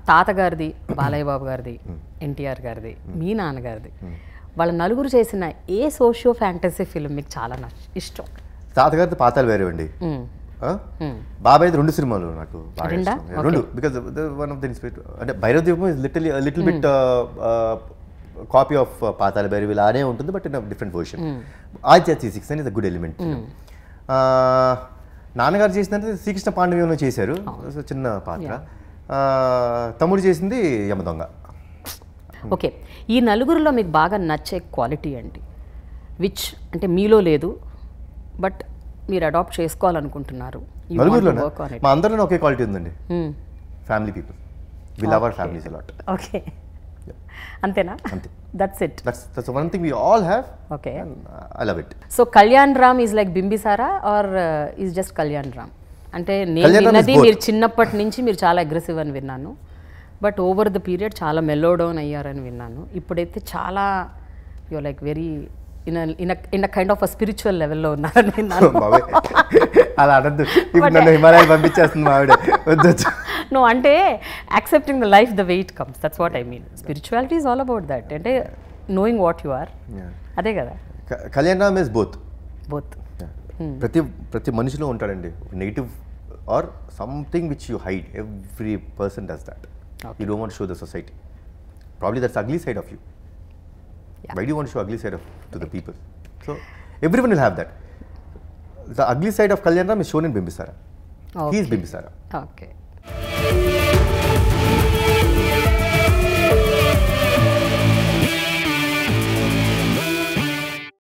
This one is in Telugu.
తాతగారిది బాలయ్య బాబు గారిది ఎన్టీఆర్ గారిది మీ నాన్నగారిది వాళ్ళ నలుగురు చేసిన ఏ సోషియో ఫ్యాంటసీ ఫిల్మ్ మీకు చాలా నచ్చ ఇష్టం తాతగారితో పాతాలు వేరే అండి మ్మ్. బాబాయ్ రెండు సినిమాలు నాకు బాగా రెండా? ఇష్టం. రెండు బికాజ్ వన్ ఆఫ్ ది అంటే Bhairava Deepam is little little bit copy of Pathala Bhairavi లానే ఉంటుంది but in different version Aditya three six అనేది గుడ్ ఎలిమెంట్ నాన్నగారు చేసినంత శ్రీకృష్ణ పాండవ్యంలో చేశారు So, చిన్న పాత్ర ఆ, తమ్ముడు చేసింది యమదొంగ ఓకే ఈ నలుగురిలో మీకు బాగా నచ్చే క్వాలిటీ ఏంటి విచ్ అంటే మీలో లేదు బట్ మీరు అడాప్ట్ చేసుకోవాలనుకుంటున్నారు నలుగురులోనే మా అందరిలో ఒకే క్వాలిటీ ఉందండి family people we love our families a lot okay అంతేనా అంతే. That's it that's that's one thing we all have okay I love it so Kalyan Ram is like Bimbisara are is just Kalyan Ram అంటే నేను కళ్యాణ్ రామ్ is విన్నది both. మీరు చిన్నప్పటి నుంచి మీరు చాలా అగ్రెసివ్ అని విన్నాను బట్ ఓవర్ ద పీరియడ్ చాలా మెల్లో డౌన్ అయ్యారని విన్నాను ఇప్పుడైతే చాలా you like very in in in a kind of a spiritual లెవెల్లో ఉన్నారని విన్నాను బాబాయ్ అలా అనద్దు ఇప్పుడు నన్ను హిమాలయాలు పంపించేస్తుంది మా ఆవిడ వద్దొచ్చు నో అంటే accepting the life the way comes that's what I mean spirituality is all about that అంటే నోయింగ్ వాట్ యు ఆర్ అదే కదా క- Kalyan Ram is both both ప్రతి ప్రతి మనిషిలో ఉంటాడండి negative or something which you hide every person does that you don't want show the society probably that's ugly side of you why do want show ugly side of to the people so every one will have that the ugly side of Kalyan Ram is shown in Bimbisara he's Bimbisara okay